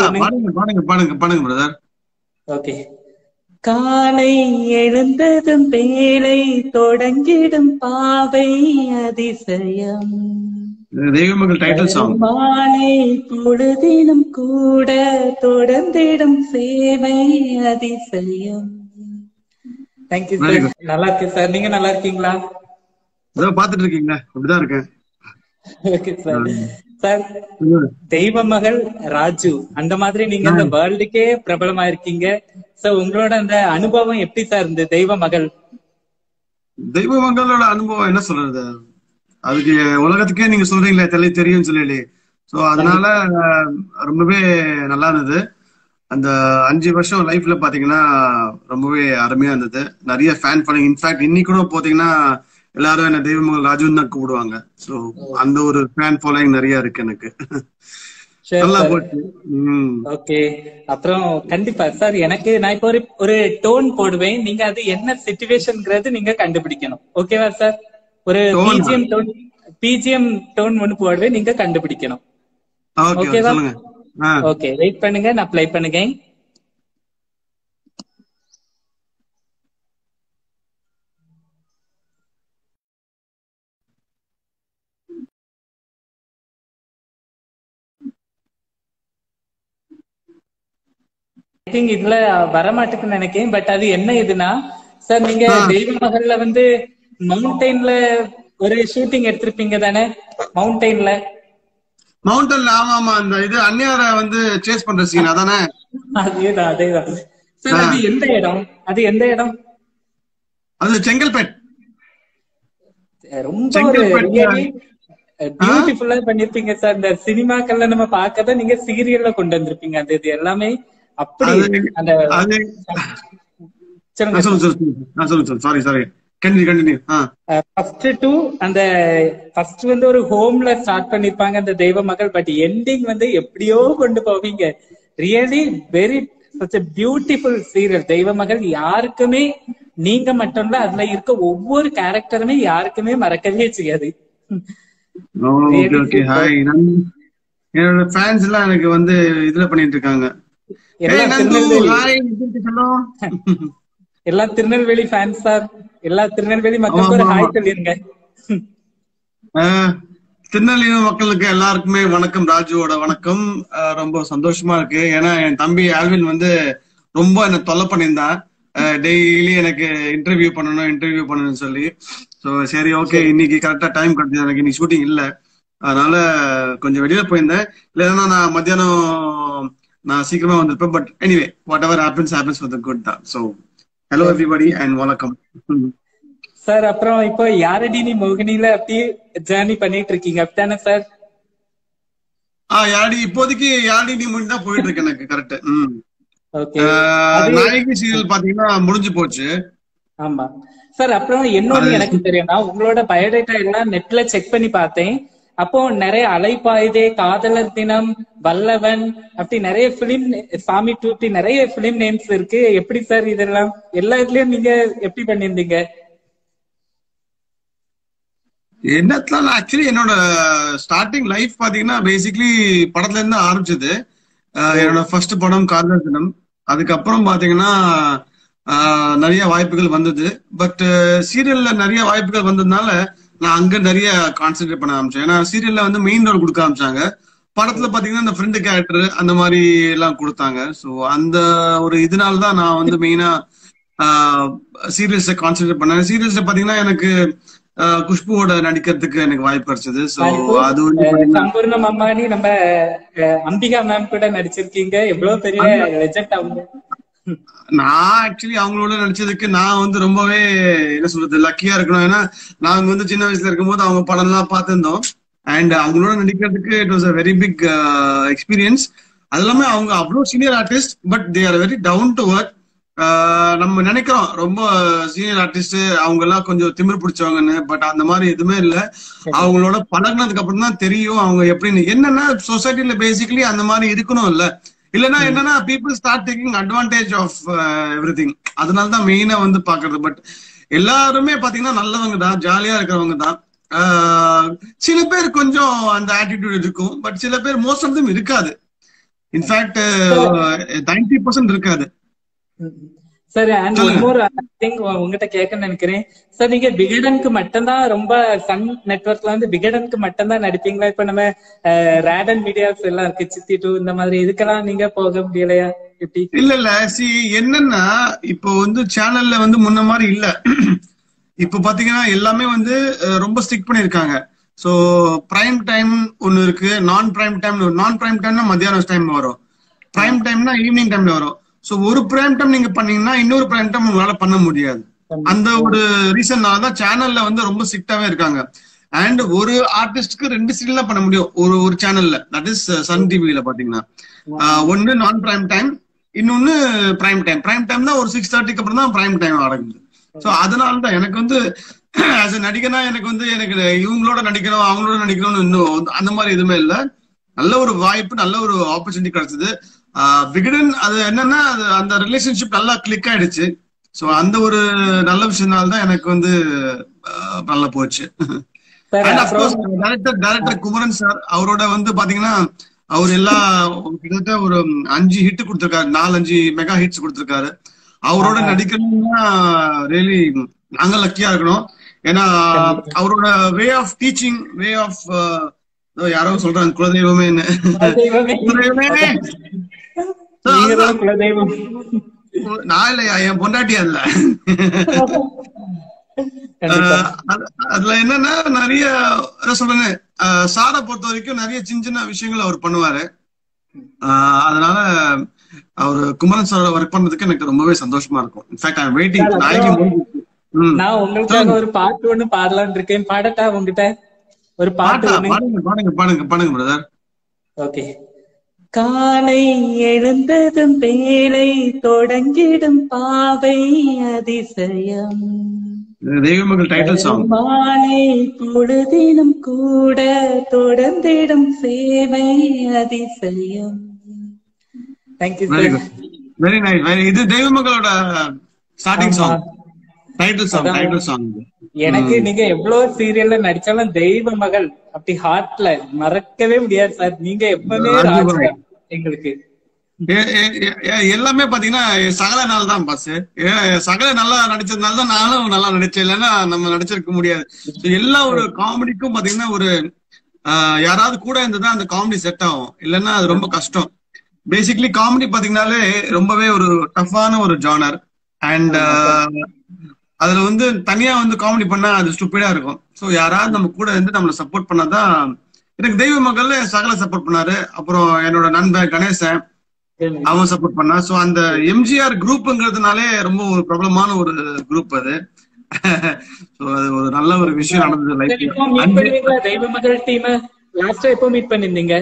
பண்ணுங்க பாடுங்க பாடுங்க பாடுங்க பாடுங்க பிரதர் ஓகே காலை எழுந்ததும் வேலை தொடங்கிடும் பாவை அதிசயம் தெய்வமகள் டைட்டில் சாங் மாலை பொழுதிலும் கூட தொடர்ந்திடும் சேவை அதிசயம் தேங்க்யூ Very சார் நல்லா இருக்கு சார் நீங்க நல்லா இருக்கீங்களா ஏதோ பாத்துட்டு இருக்கீங்களா அப்படிதான் இருக்கேன் ஓகே சார் சார் தெய்வ மகள் ராஜு அந்த மாதிரி நீங்க இந்த வேர்ல்டுக்கே பிரபலமா இருக்கீங்க சோ உங்களோட அந்த அனுபவம் எப்படி சார் இந்த தெய்வ மகள் தெய்வமங்களோட அனுபவம் என்ன சொல்றது அதுக்கு உலகத்துக்கே நீங்க சொல்றீங்களே தெளி தெரியும் சொல்லி சோ அதனால அஹ், ரொம்பவே நல்லா இருந்தது அந்த அஞ்சு வருஷம் லைஃப்ல பாத்தீங்கன்னா ரொம்பவே அருமையா இருந்தது நிறைய ஃபேன் ஃபாலோயிங் இன்ஃபேக்ட் இன்னைக்கு கூட பாத்தீங்கன்னா எல்லாரும் என்ன தெய்வமகள் ராஜுன்னு தான் கூப்பிடுவாங்க சோ அந்த ஒரு ஃபேன் ஃபாலோயிங் நிறைய இருக்கு எனக்கு சரி நல்லா சார் போச்சு உம் ஓகே அப்புறம் கண்டிப்பா சார் எனக்கு நான் இப்போ ஒரு ஒரு டோன் போடுவேன் நீங்க அது என்ன சிச்சுவேஷன்ங்கிறது நீங்க கண்டுபிடிக்கணும் ஓகேவா சார் ஒரு Tone ஆ? பிஜிஎம் டோன் பிஜிஎம் டோன் ஒன்னு போடுவேன் நீங்க கண்டுபிடிக்கணும் ஓகே ஓகேவா? சொல்லுங்க ஆ ஓகே வெயிட் பண்ணுங்க நான் ப்ளே பண்ணுங்க ஐ திங்க் இதுல வரமாட்டுக்குன்னு நினைக்கிறேன் பட் அது என்ன இதுனா சார் நீங்க ஆ. தெய்வ மகள்ல வந்து மவுண்டெயின்ல ஒரு ஷூட்டிங் எடுத்திருப்பீங்க தானே மவுண்டெயின்ல மவுண்டன்ல ஆமா ஆமா அந்த இது அந்நியார வந்து சேஸ் பண்ற சீன் அதானே அதேதான் அதேதான் சார் அது எந்த இடம் அது எந்த இடம் அது செங்கல்பேட் ரொம்ப ஒரு செங்கல்பட்டு. ரியலி பியூட்டிஃபுல்லா பண்ணிருப்பீங்க சார் இந்த சினிமாக்கள்ல நம்ம பார்க்கறத நீங்க சீரியல்ல கொண்டு வந்திருப்பீங்க அது இது எல்லாமே அப்படி அது- அந்த அது சொல்லுங்க சொல்லு சொல்லு சொல்லு ஆ, சொல்லு சொல்லு சாரி சாரி கண்டினியூ கண்டினியூ ஆ ஃபர்ஸ்ட் டூ அந்த ஃபர்ஸ்ட் வந்து ஒரு ஹோம்ல ஸ்டார்ட் பண்ணிருப்பாங்க அந்த தெய்வ மகள் பட் எண்டிங் வந்து எப்படியோ கொண்டு போவீங்க really very such a beautiful serial Deiva Magal யாருக்குமே நீங்க மட்டும் இல்ல அதுல இருக்க ஒவ்வொரு கேரக்டருமே யாருக்குமே மறக்கவே செய்யாது ஓகே ஓகே ஹாய் என்னோட ஃபேன்ஸ் எல்லாம் எனக்கு வந்து இதுல பண்ணிட்டு இருக்காங்க எல்லாம் ஏய், நந்து, திருநெல்வேலி hi, hello. எல்லாம் திருநெல்வேலி ஃபேன்ஸ் சார் எல்லா திருநெல்வேலி மக்களுக்கு ஒரு ஆமா, ஹாய் ஆமா. சொல்லிருங்க ஆஹ், திருநெல்வேலி மக்களுக்கு எல்லாருக்குமே வணக்கம் ராஜுவோட வணக்கம் ஆஹ், ரொம்ப சந்தோஷமா இருக்கு ஏன்னா என் தம்பி ஆல்வின் வந்து ரொம்ப என்ன தொல்லை பண்ணியிருந்தான் டெய்லி எனக்கு இன்டர்வியூ பண்ணணும் இன்டர்வியூ பண்ணணும்னு சொல்லி சோ சரி ஓகே இன்னைக்கு கரெக்டா டைம் கிடைச்சது எனக்கு இன்னைக்கு ஷூட்டிங் இல்ல அதனால கொஞ்சம் வெளியில போயிருந்தேன் இல்லைன்னா நான் மத்தியானம் நான் சீக்கிரமா வந்திருப்பேன் but anyway whatever happens happens for the good தான் ஸோ ஹலோ எவ்ரிபடி அண்ட் வணக்கம் சார் அப்புறம் இப்போ யாரடி நீ மோகினில அப்படியே ஜேர்னி பண்ணிட்டு இருக்கீங்க அப்படித்தானே சார் ஆ யாடி இப்போதைக்கு யாடி நீ முடிஞ்சு தான் போயிட்டு இருக்கு எனக்கு கரெக்ட் ம் ஓகே ஆஹ், அது- நாயகி சீரியல் பாத்தீங்கன்னா முடிஞ்சு போச்சு ஆமா சார் அப்புறம் என்னோட அது- எனக்கு தெரியும் நான் உங்களோட பயோடேட்டா எல்லாம் நெட்ல செக் பண்ணி பார்த்தேன் அப்போ நிறைய அலைப்பாயுதே காதலர் தினம் வல்லவன் அப்படி நிறைய பிலிம் சாமி டூட்டி நிறைய பிலிம் நேம்ஸ் இருக்கு எப்படி சார் இதெல்லாம் எல்லா இதுலயும் நீங்க எப்படி பண்ணிருந்தீங்க என்னத்துல ஆக்சுவலி என்னோட ஸ்டார்டிங் லைஃப் பாத்தீங்கன்னா பேசிக்லி படத்துல இருந்து தான் ஆரம்பிச்சது ஆஹ், என்னோட ஃபர்ஸ்ட் படம் காதலர் தினம் அதுக்கப்புறம் பாத்தீங்கன்னா ஆஹ், நிறைய வாய்ப்புகள் வந்தது பட் சீரியல்ல நிறைய வாய்ப்புகள் வந்ததுனால நான் அங்க நிறைய கான்சென்ட்ரேட் பண்ண ஆரம்பிச்சேன் ஏன்னா சீரியல்ல வந்து மெயின் ரோல் கொடுக்க ஆரம்பிச்சாங்க படத்துல பாத்தீங்கன்னா இந்த ஃப்ரெண்டு கேரக்டர் அந்த மாதிரி எல்லாம் கொடுத்தாங்க ஸோ அந்த ஒரு இதனால தான் நான் வந்து மெயினா சீரியல்ஸை கான்சென்ட்ரேட் பண்ணேன் சீரியல்ஸ்ல பாத்தீங்கன்னா எனக்கு ஆஹ், குஷ்புவோட நடிக்கிறதுக்கு எனக்கு வாய்ப்பு கிடைச்சது ஸோ அது வந்து பாத்தீங்கன்னா சம்பூர்ணம் அம்மானி நம்ம அஹ், அம்பிகா மேம் கூட நடிச்சிருக்கீங்க எவ்வளவு பெரிய லெஜெண்ட் அவங்க நான் ஆக்சுவலி அவங்களோட நடிச்சதுக்கு நான் வந்து ரொம்பவே என்ன சொல்றது லக்கியா இருக்கணும் ஏன்னா நாங்க வந்து சின்ன வயசுல இருக்கும்போது அவங்க படம் எல்லாம் பார்த்திருந்தோம் அண்ட் அவங்களோட நடிக்கிறதுக்கு it was a very big experience அது இல்லாம அவங்க அவ்வளோ senior artist but they are very down to work நம்ம நினைக்கிறோம் ரொம்ப சீனியர் ஆர்டிஸ்ட் அவங்க எல்லாம் கொஞ்சம் திமிர் பிடிச்சவங்கன்னு பட் அந்த மாதிரி எதுவுமே இல்ல அவங்களோட பழகுனதுக்கு அப்புறம் தான் தெரியும் அவங்க எப்படின்னு என்னன்னா சொசைட்டில பேசிக்கலி அந்த மாதிரி இருக்கணும் இல்ல இல்லைன்னா என்னன்னா people start taking advantage of everything அதனால தான் மெயினா வந்து பாக்குறது பட் எல்லாருமே பாத்தீங்கன்னா நல்லவங்க தான் ஜாலியா இருக்கிறவங்க தான் ஆஹ் சில பேர் கொஞ்சம் அந்த ஆட்டிடியூட் இருக்கும் பட் சில பேர் மோஸ்ட் ஆஃப் தம் இருக்காது இன்ஃபேக்ட் நைன்டி பர்சன்ட் இருக்காது சார் அண்ட் சொல்லுங்க. இன்னொரு திங் உங்ககிட்ட கேட்க நினைக்கிறேன் சார் நீங்க விகடனுக்கு மட்டும்தான் ரொம்ப சன் நெட்வொர்க்ல வந்து விகடனுக்கு மட்டும்தான் நடிப்பீங்களா இப்ப நம்ம ரேடன் மீடியாஸ் எல்லாம் இருக்கு சித்தி டூ இந்த மாதிரி இதுக்கெல்லாம் நீங்க போக முடியலையா எப்படி இல்ல இல்ல சி என்னன்னா இப்போ வந்து சேனல்ல வந்து முன்ன மாதிரி இல்ல இப்ப பாத்தீங்கன்னா எல்லாமே வந்து அஹ், ரொம்ப ஸ்டிக் பண்ணிருக்காங்க சோ பிரைம் டைம் ஒன்னு இருக்கு நான் பிரைம் டைம் நான் பிரைம் டைம்னா மத்தியானம் டைம் வரும் பிரைம் டைம்னா ஈவினிங் டைம்ல வரும் சோ ஒரு பிரைம் டைம் நீங்க பண்ணீங்கன்னா இன்னொரு பிரைம் டைம் உங்களால பண்ண முடியாது அந்த ஒரு ரீசன்னால தான் சேனல்ல வந்து ரொம்ப ஸ்ட்ரிக்டாவே இருக்காங்க அண்ட் ஒரு ஆர்டிஸ்ட்க்கு ரெண்டு சீரியல் பண்ண முடியும் ஒரு ஒரு சேனல்ல தட் இஸ் சன் டிவில பாத்தீங்கன்னா ஆஹ் ஒன்னு நான் பிரைம் டைம் இன்னொன்னு பிரைம் டைம் பிரைம் டைம் தான் ஒரு சிக்ஸ் தேர்ட்டிக்கு அப்புறம் தான் பிரைம் டைம் ஆரம்பிக்குது சோ அதனால தான் எனக்கு வந்து ஆஸ் a நடிகனா எனக்கு வந்து எனக்கு இவங்களோட நடிக்கணும் அவங்களோட நடிக்கணும்னு இன்னும் அந்த மாதிரி எதுவுமே இல்ல நல்ல ஒரு வாய்ப்பு நல்ல ஒரு ஆப்பர்ச்சுனிட்டி கிடைச்சது ஆஹ் விகடன் அது என்னன்னா அது அந்த ரிலேஷன்ஷிப் நல்லா கிளிக் ஆயிடுச்சு சோ அந்த ஒரு நல்ல விஷயத்தினால தான் எனக்கு வந்து ஆஹ் நல்லா போச்சு சார் அண்ட் அப்புறம் of course director director Kumaran sir அவரோட வந்து பாத்தீங்கன்னா அவர் எல்லா கிட்டத்தட்ட ஒரு அஞ்சு ஹிட் கொடுத்திருக்காரு நாலு அஞ்சு மெகா ஹிட்ஸ் கொடுத்திருக்காரு அவரோட நடிக்கணும்னா ரியலி நாங்க லக்கியா இருக்கணும் ஏன்னா அவரோட way of teaching way of யாரோ சொல்றாங்க குலதெய்வமே குலதெய்வமே. குலதெய்வமே நீங்க தான் குலதெய்வம் நான் இல்லையா என் பொண்டாட்டியா இல்ல கண்டிப்பா ஆஹ் அது- அதுல என்னன்னா நிறைய என்ன சொல்றேன்னு ஆஹ் சாரை பொறுத்த வரைக்கும் நிறைய சின்ன சின்ன விஷயங்கள் அவர் பண்ணுவாரு ஆஹ் அதனால அவர் குமரன் சாரோட ஒர்க் பண்றதுக்கு எனக்கு ரொம்பவே சந்தோஷமா இருக்கும் இன்ஃபேக்ட் ஐ வெயிட்டிங் சார், நாளைக்கு அப்புறம் முடிஞ்சிருச்சு. ம். நான் உங்களுக்காக ஒரு பாட்டு ஒண்ணு பாடலாம்னு இருக்கேன் பாடட்டா உங்ககிட்ட ஒரு பாட்டு பாட்டா ஒண்ணு பாடுங்க பாடுங்க பாடுங்க பாடுங்க பிரதர் ஓகே காலை எழுந்ததும் வேலை தொடங்கிடும் பாவை அதிசயம் தெய்வமகள் டைட்டில் சாங் மாலை பொழுதினும் கூட தொடர்ந்திடும் சேவை அதிசயம் thank you very sir good very nice very இது தெய்வமகளோட ஸ்டார்டிங் ஆமா. சாங் டைட்டில் சாங் அதான். டைட்டில் சாங் எனக்கு நீங்க எவ்வளவு சீரியல்ல நடிச்சாலும் தெய்வ மகள் அப்படி ஹார்ட்ல மறக்கவே முடியாது சார் நீங்க எப்பவுமே ராஜு ராஜா பாய். எங்களுக்கு ஏ- ஏ- ஏ- ஏ- எல்லாமே பாத்தீங்கன்னா சகல நாள் தான் பாஸ் சகல நல்லா நடிச்சதுனால தான் நானும் நல்லா நடிச்சேன் இல்லைன்னா நம்ம நடிச்சிருக்க முடியாது So, எல்லா ஒரு காமெடிக்கும் பாத்தீங்கன்னா ஒரு ஆஹ், யாராவது கூட இருந்ததுதான் அந்த காமெடி செட் ஆகும் இல்லைன்னா அது ரொம்ப கஷ்டம் பேசிக்கலி காமெடி பாத்தீங்கன்னாலே ரொம்பவே ஒரு டஃப்பான ஒரு ஜானர் அண்ட் அதுல வந்து தனியா வந்து காமெடி பண்ணா அது ஸ்டூப்பிடா இருக்கும் சோ யாராவது நம்ம கூட இருந்து நம்மள சப்போர்ட் பண்ணாதான் எனக்கு தெய்வ மகள்ல சகல சப்போர்ட் பண்ணாரு அப்புறம் என்னோட நண்பன் கணேசன் அவன் சப்போர்ட் பண்ணா சோ அந்த எம்ஜிஆர் குரூப்ங்கிறதுனாலே ரொம்ப ஒரு பிரபலமான ஒரு குரூப் அது சோ அது ஒரு நல்ல ஒரு விஷயம் நடந்தது இப்போ மீட் லைஃப் பண்ணுவீங்களா தெய்வ மகள் டீம் லாஸ்டா எப்போ மீட் பண்ணிருந்தீங்க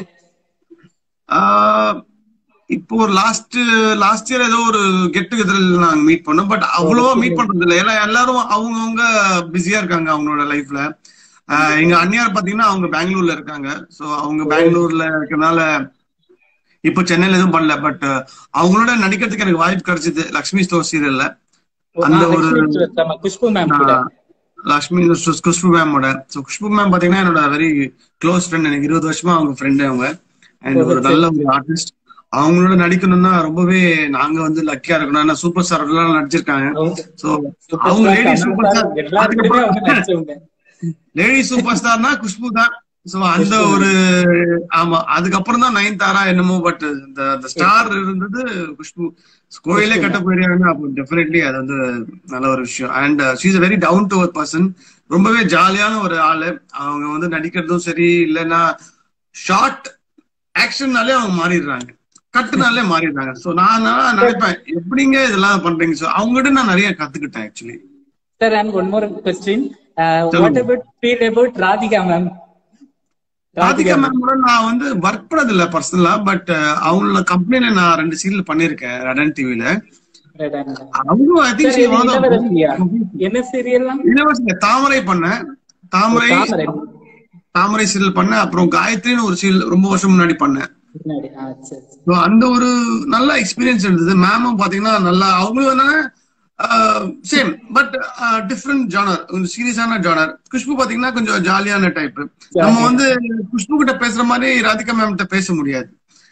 இப்போ ஒரு லாஸ்ட் லாஸ்ட் இயர் ஏதோ ஒரு கெட் டுகெதர் நாங்க மீட் பண்ணோம் பட் அவ்வளவா மீட் பண்றது இல்ல ஏன்னா எல்லாரும் அவங்கவுங்க பிஸியா இருக்காங்க அவங்களோட லைஃப்ல எங்க அண்ணியார் பாத்தீங்கன்னா அவங்க பெங்களூர்ல இருக்காங்க சோ அவங்க பெங்களூர்ல இருக்கறனால இப்போ சென்னையில எதுவும் பண்ணல பட் அவங்களோட நடிக்கிறதுக்கு எனக்கு வாய்ப்பு கிடைச்சது லக்ஷ்மி ஸ்டோர் சீரியல்ல அந்த ஆ, ஒரு லக்ஷ்மி சுரத்தம்மா, குஷ்பு மேம் கூட நான் லக்ஷ்மி சு- குஷ்பு மேமோட ஸோ குஷ்பு மேம் பாத்தீங்கன்னா என்னோட வெரி க்ளோஸ் ஃப்ரெண்ட் எனக்கு இருபது வருஷமா அவங்க ஃப்ரெண்டு அவங்க அண்ட் ஒரு நல்ல ஒரு ஆர்டிஸ்ட் அவங்களோட நடிக்கணும்னா ரொம்பவே நாங்க வந்து லக்கியா இருக்கணும் ஏன்னா சூப்பர் ஸ்டார் எல்லாம் நடிச்சிருக்காங்க ஸோ அவங்க லேடி சூப்பர் ஸ்டார் எல்லாருக்குமே அவங்க நடிச்சவங்க லேடி சூப்பர் ஸ்டார்னா குஷ்பு தான் சோ அந்த ஒரு ஆமா அதுக்கப்புறம் தான் நைன் தாரா என்னமோ பட் இந்த அந்த ஸ்டார் இருந்தது குஷ்பு கோயிலே கட்ட போயிருக்காங்கன்னா அப்போ டெஃபினெட்லி அது வந்து நல்ல ஒரு விஷயம் and she's very down to ஒரு பர்சன் ரொம்பவே ஜாலியான ஒரு ஆளு அவங்க வந்து நடிக்கிறதும் சரி இல்லைன்னா ஷார்ட் ஆக்ஷன்னாலே அவங்க மாறிடுறாங்க கட்டுனாலே மாறிடுறாங்க சோ நான் நான் நினைப்பேன் எப்படிங்க இதெல்லாம் பண்றீங்க சோ அவங்ககிட்ட நான் நிறைய கத்துக்கிட்டேன் actually sir and one more question what about feel about Radhika ma'am Radhika மேமோட நான் வந்து ஒர்க் பண்ணது இல்ல பர்சனலா பட் அவங்களோட கம்பெனில நான் ரெண்டு சீரியல் பண்ணிருக்கேன் ரெடன் டிவில அவங்களும் ஐ திங்க் என்ன சீரியல்லாம் யூனிவர்சிட்டி தாமரை பண்ணேன் தாமரை தாமரை. தாமரை சீரியல் பண்ணேன் அப்புறம் காயத்ரின்னு ஒரு சீரியல் ரொம்ப வருஷம் முன்னாடி பண்ணேன் பின்னாடி ஆ, சரி, சரி. So, அந்த ஒரு நல்ல எக்ஸ்பீரியன்ஸ் இருந்தது மேமும் பாத்தீங்கன்னா நல்லா அவங்களும் என்னன்னா சேம் பட் டிஃப்ரெண்ட் ஜானர் கொஞ்சம் சீரியஸான ஜானர் குஷ்பு பாத்தீங்கன்னா கொஞ்சம் ஜாலியான டைப் நம்ம வந்து குஷ்பு கிட்ட பேசுற மாதிரி ராதிகா மேம் கிட்ட பேச முடியாது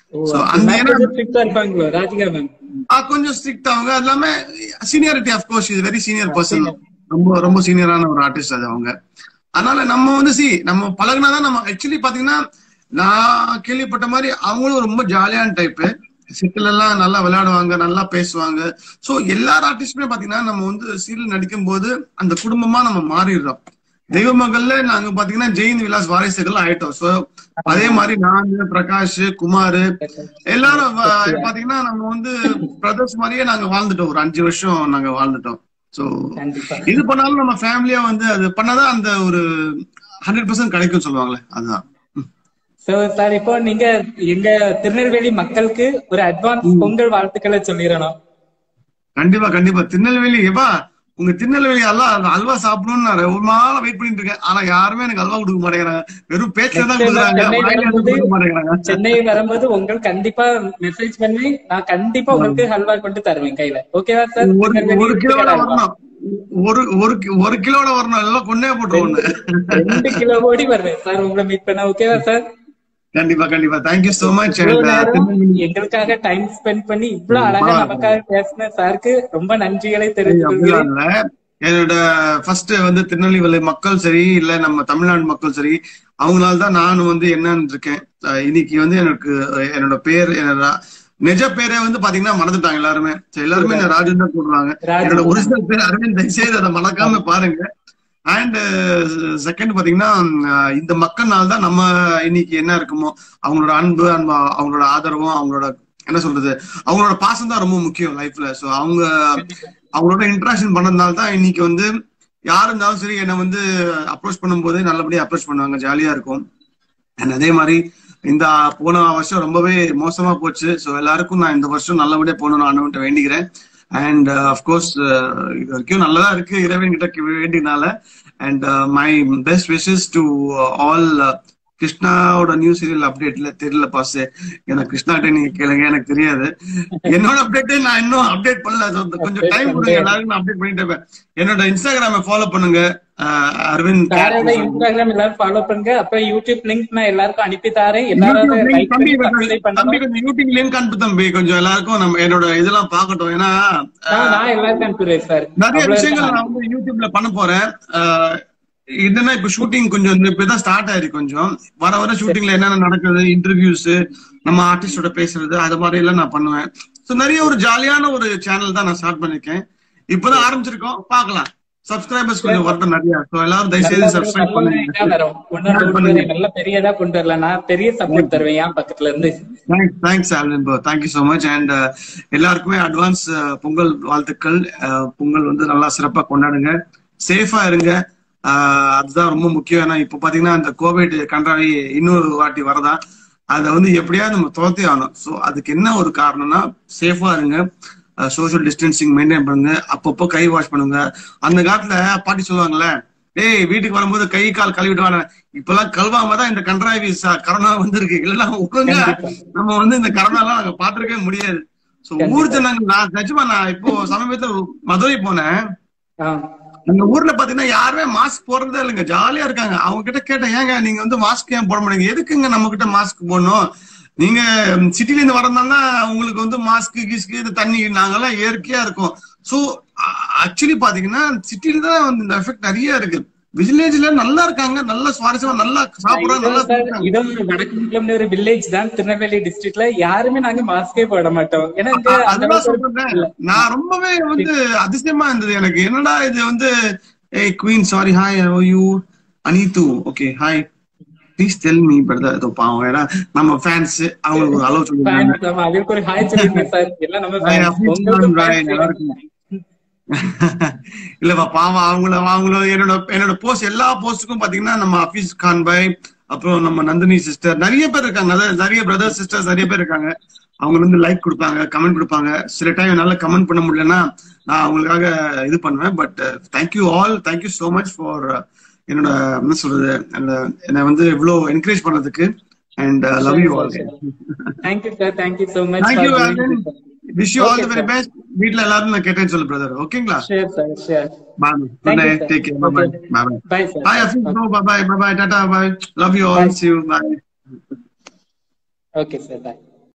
So, அந்த ஏன்னா- ஸ்ட்ரிக்டா இருப்பாங்களோ ராதிகா மேம் ஆ, கொஞ்சம் ஸ்ட்ரிக்ட் அவங்க அது இல்லாம சீனியாரிட்டி அஃப்கோர்ஸ் இது வெரி சீனியர் பர்சன் ரொம்ப ரொம்ப சீனியரான ஒரு ஆர்டிஸ்ட் அது அவங்க அதனால நம்ம வந்து சி நம்ம பழகுனாதான் நம்ம ஆக்சுவலி பாத்தீங்கன்னா நான் கேள்விப்பட்ட மாதிரி அவங்களும் ரொம்ப ஜாலியான டைப்பு சிட்டில எல்லாம் நல்லா விளையாடுவாங்க நல்லா பேசுவாங்க சோ எல்லா ஆர்டிஸ்டுமே பாத்தீங்கன்னா நம்ம வந்து சீரியல் நடிக்கும் போது அந்த குடும்பமா நம்ம மாறிடுறோம் தெய்வ மகள்ல நாங்க பாத்தீங்கன்னா ஜெயின் விலாஸ் வாரிசுகள் ஆயிட்டோம் சோ அதே மாதிரி நான் பிரகாஷ் குமார் எல்லாரும் வ- பாத்தீங்கன்னா நம்ம வந்து பிரதர்ஸ் மாதிரியே நாங்க வாழ்ந்துட்டோம் ஒரு அஞ்சு வருஷம் நாங்க வாழ்ந்துட்டோம் சோ கண்டிப்பா இது பண்ணாலும் நம்ம ஃபேமிலியா வந்து அது பண்ணாதான் அந்த ஒரு ஹண்ட்ரட் பர்சன்ட் கிடைக்கும் சொல்லுவாங்களே அதுதான் சோ சார் இப்போ நீங்க எங்க திருநெல்வேலி மக்களுக்கு ஒரு அட்வான்ஸ் பொங்கல் வாழ்த்துக்களை சொல்லிடணும் கண்டிப்பா கண்டிப்பா திருநெல்வேலி எப்பா உங்க திருநெல்வேலி அல்வா அல்வா சாப்பிடணும்னு நான் ரொம்ப நாளா வெயிட் பண்ணிட்டு இருக்கேன் ஆனா யாருமே எனக்கு அல்வா கொடுக்க மாட்டேங்கிறாங்க வெறும் பேச்சுல தான் கொடுக்குறாங்க சென்னை வாயில எதுவும் வரும்போது- கொடுக்க மாட்டேங்கிறாங்க சென்னை வரும்போது உங்களுக்கு கண்டிப்பா மெசேஜ் பண்ணி நான் கண்டிப்பா உங்களுக்கு ஹல்வா கொண்டு தருவேன் கையில ஓகேவா சார் ஒரு திருநெல்வேலி ஒரு கிலோட இட்லிக்கடை ஹல்வா. வரணும் ஒரு ஒரு கி- ஒரு கிலோட வரணும் எல்லாம் கொண்டே போட்டுருவோம் ரெண்டு கிலோ ஓடி வருவேன் சார் உங்களை மீட் பண்ண ஓகேவா சார் கண்டிப்பா கண்டிப்பா தேங்க்யூ சோ மச் இவ்வளவு நேரம் எங்களுக்காக டைம் ஸ்பெண்ட் பண்ணி இவ்வளவு அழகா நமக்காக பேசின சாருக்கு ரொம்ப நன்றிகளை தெரிவித்துக்கிறேன் அப்படிலாம் இல்ல. என்னோட ஃபர்ஸ்ட் வந்து திருநெல்வேலி மக்கள் சரி இல்ல நம்ம தமிழ்நாடு மக்கள் சரி அவங்களால தான் நான் வந்து என்னன்னு இருக்கேன் அஹ் இன்னைக்கு வந்து எனக்கு அஹ் என்னோட பேர் என்னோட நிஜ பேரே வந்து பாத்தீங்கன்னா மறந்துட்டாங்க எல்லாருமே So, எல்லாருமே என்ன ராஜன் தான் கூடுறாங்க ராஜன். என்னோட ஒரிஜினல் பேர் அரவிந்த் தயவுசெய்து அதை மறக்காம பாருங்க அண்ட் செகண்ட் பாத்தீங்கன்னா அஹ் இந்த மக்கள்னால தான் நம்ம இன்னைக்கு என்ன இருக்குமோ அவங்களோட அன்பு அன்பு அவங்களோட ஆதரவும் அவங்களோட என்ன சொல்றது அவங்களோட பாசம் தான் ரொம்ப முக்கியம் லைஃப்ல சோ அவங்க அவங்களோட இன்ட்ராக்ஷன் பண்ணதுனால தான் இன்னைக்கு வந்து யாரு இருந்தாலும் சரி என்னை வந்து அப்ரோச் பண்ணும்போது நல்லபடியா அப்ரோச் பண்ணுவாங்க ஜாலியா இருக்கும் அண்ட் அதே மாதிரி இந்த போன வருஷம் ரொம்பவே மோசமா போச்சு ஸோ எல்லாருக்கும் நான் இந்த வருஷம் நல்லபடியா போகணும்னு ஆண்டவன்ட்ட வேண்டிக்கிறேன் அண்ட் அஃப்கோர்ஸ் இது வரைக்கும் நல்லதா இருக்கு இறைவன் கிட்ட வேண்டினால and my best wishes to all கிருஷ்ணாவோட நியூ சீரியல் அப்டேட்ல தெரியல பாஸ் எனக்கு கிருஷ்ணாட்ட நீங்க கேளுங்க எனக்கு தெரியாது என்னோட அப்டேட்டே நான் இன்னும் அப்டேட் பண்ணல So, கொஞ்சம் டைம் கொடுங்க எல்லாருக்கும் நான் அப்டேட் பண்ணிட்டு இருப்பேன் என்னோட இன்ஸ்டாகிராம ஃபாலோ பண்ணுங்க அஹ், அரவிந்த் சாரோட இன்ஸ்டாகிராம் எல்லாரும் ஃபாலோ பண்ணுங்க அப்புறம் யூடியூப் லிங்க் நான் எல்லாருக்கும் அனுப்பி தாரேன் எல்லாரும் யூடியூப் link லைக் தம்பி பண்ணி கொஞ்சம் சப்ஸ்கிரைப் தம்பி பண்ணணும் கொஞ்சம் யூடியூப் லிங்க் அனுப்பு தம்பி கொஞ்சம் எல்லாருக்கும் நம்ம என்னோட இதெல்லாம் பார்க்கட்டும் ஏன்னா நான் நான் எல்லாருக்கும் அனுப்பிடுறேன் சார் நிறைய அவ்வளவு விஷயங்கள் தான். நான் வந்து யூடியூப்ல பண்ண போறேன் அஹ், என்னன்னா இப்ப ஷூட்டிங் கொஞ்சம் வந்து இப்பதான் ஸ்டார்ட் ஆயிருக்கு கொஞ்சம் வர வர ஷூட்டிங்ல என்னென்ன நடக்குது இன்டர்வியூஸ் நம்ம ஆர்டிஸ்டோட பேசுறது அது மாதிரி எல்லாம் நான் பண்ணுவேன் சோ நிறைய ஒரு ஜாலியான ஒரு சேனல் தான் நான் ஸ்டார்ட் பண்ணிருக்கேன் இப்பதான் ஆரம்பிச்சிருக்கோம் பார்க்கலாம் சப்ஸ்கிரைபர்ஸ் கொஞ்சம் வரட்டும் நிறைய சோ எல்லாரும் தயவுசெய்து நல்ல சப்ஸ்கிரைப் நல்ல பண்ணுங்க இதா வரும். ஒண்ணு ரெண்டு பேரு நல்ல பெரியதா கொண்டு வரல நான் பெரிய சப்போர்ட் தருவேன் என் பக்கத்துல இருந்து thanks thanks Alvin bro thank you so much and எல்லாருக்குமே அட்வான்ஸ் பொங்கல் வாழ்த்துக்கள் அஹ், பொங்கல் வந்து நல்லா சிறப்பா கொண்டாடுங்க சேஃபா இருங்க அஹ், அதுதான் ரொம்ப முக்கியம் ஏன்னா இப்போ பாத்தீங்கன்னா அந்த கோவிட் கன்றாவி இன்னொரு வாட்டி வரதா அதை வந்து எப்படியாவது நம்ம துரத்தி ஆகணும் ஸோ அதுக்கு என்ன ஒரு காரணம்னா சேஃபா இருங்க சோஷியல் டிஸ்டன்சிங் மெயின்டைன் பண்ணுங்க அப்பப்போ கை வாஷ் பண்ணுங்க அந்த காலத்துல பாட்டி சொல்லுவாங்கல்ல ஏய் வீட்டுக்கு வரும்போது கை கால் கழுவிட்டு வாங்க இப்பெல்லாம் கழுவாம தான் இந்த கன்றாவி ச- கரோனா வந்திருக்கு இல்லைன்னா ஒழுங்கா நம்ம வந்து இந்த கரோனா எல்லாம் நாங்க பாத்திருக்கவே முடியாது சோ ஊர் ஜனங்க நான் நிஜமா நான் இப்போ சமீபத்துல ஒரு மதுரை போனேன் ஆ. அந்த ஊர்ல பாத்தீங்கன்னா யாருமே மாஸ்க் போடுறதே இல்லைங்க ஜாலியா இருக்காங்க அவங்க கிட்ட கேட்டேன் ஏங்க நீங்க வந்து மாஸ்க் ஏன் போட மாட்டீங்க எதுக்குங்க நம்ம கிட்ட மாஸ்க் போடணும் நீங்க சிட்டில இருந்து வரதுனால உங்களுக்கு வந்து மாஸ்க் கிஸ்க்கு இந்த தண்ணி நாங்கெல்லாம் இயற்கையா இருக்கும் சோ ஆக்சுவலி பாத்தீங்கன்னா சிட்டில தான் வந்து இந்த எஃபெக்ட் நிறைய இருக்கு வில்லேஜ்ல நல்லா இருக்காங்க நல்லா சுவாரஸ்யமா நல்லா சாப்பிடுறாங்க நல்லா இதுவும் சார், இருக்காங்க இதுவும் ஒரு வடக்கு முக்கியம்னு ஒரு வில்லேஜ் தான் திருநெல்வேலி டிஸ்ட்ரிக்ட்ல யாருமே நாங்க மாஸ்கே போட மாட்டோம் ஏன்னா இங்க அந்த அதுதான் அளவுக்கு ஒரு- சொல்றேன் நான் ரொம்பவே வந்து அதிசயமா இருந்தது எனக்கு என்னடா இது வந்து ஏய் queen sorry hi how you அனிது okay hi please tell me brother இதோ பாவம் ஏன்னா நம்ம ஃபேன்ஸ் அவங்களுக்கு ஒரு அளவு சொல்லிருக்காங்க fans, ஆமா, அதுக்கு ஒரு ஹாய் சொல்லிருங்க சார் எல்லாம் நம்ம Hi, fans. Hafiz உங்களுக்கும் Khan, fans bye, நல்லா வேணும். இல்லப்பா பாவம் அவங்கள அவங்கள என்னோட என்னோட போஸ்ட் எல்லா போஸ்டுக்கும் பாத்தீங்கன்னா நம்ம ஹஃபீஸ் கான் பாய் அப்புறம் நம்ம நந்தினி சிஸ்டர் நிறைய பேர் இருக்காங்க அதாவது நிறைய பிரதர் சிஸ்டர்ஸ் நிறைய பேர் இருக்காங்க அவங்க வந்து லைக் கொடுப்பாங்க கமெண்ட் கொடுப்பாங்க சில டைம் என்னால கமெண்ட் பண்ண முடியலன்னா நான் அவங்களுக்காக இது பண்ணுவேன் but thank you all thank you so much for என்னோட என்ன சொல்றது என்னோட- என்னை வந்து இவ்வளவு என்கரேஜ் பண்ணதுக்கு and love you all Thank you, sir. Thank you so much Thank for you, doing Alvin. this. Wish you all Okay, the very sir. Best வீட்ல எல்லாரும் நான் கேட்டேன்னு சொல்லு பிரதர் ஓகேங்களா Sure, sir. Sure. Bye. Good Thank you, night. sir. Take care. Bye bye. Okay. Bye bye. Bye, sir. Hi, Afif. Okay. Bye bye. Bye bye. Tata. Bye. Love you all. Bye. See you. Bye. Okay, sir. Bye.